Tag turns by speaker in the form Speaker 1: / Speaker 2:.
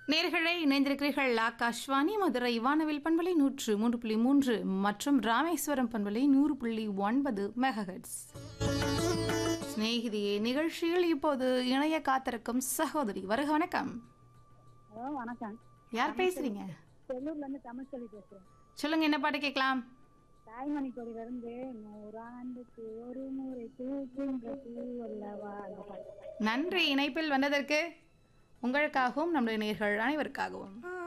Speaker 1: நேர்களை இணைந்திருக்கிறீர்கள் ஆகாஷ்வாணி மதுரை வானவில் பண்பலை நூற்று மூன்று புள்ளி மூன்று மற்றும் ராமேஸ்வரம் பண்பலை நூறு புள்ளி ஒன்பது மெகஹெட்ஸ் சிநேகிதியே நிகழ்ச்சியில் இப்போது இணைய காத்திருக்கும் சகோதரி வருக வணக்கம்
Speaker 2: ஹலோ வணக்கம்
Speaker 1: யார் பேசுறீங்க
Speaker 2: செல்லூர்ல இருந்து தமிழ் சொல்லி பேசுறேன்
Speaker 1: சொல்லுங்க என்ன பாட்டு கேட்கலாம்
Speaker 2: தாய்மணி கொடியில இருந்து நூறாண்டுக்கு ஒரு முறை பூக்கின்ற பூவல்லவா அந்த பாட்டு.
Speaker 1: நன்றி இணைப்பில் வந்ததற்கு உங்களுக்காகவும் நம்முடைய நேர்கள் அனைவருக்காகவும்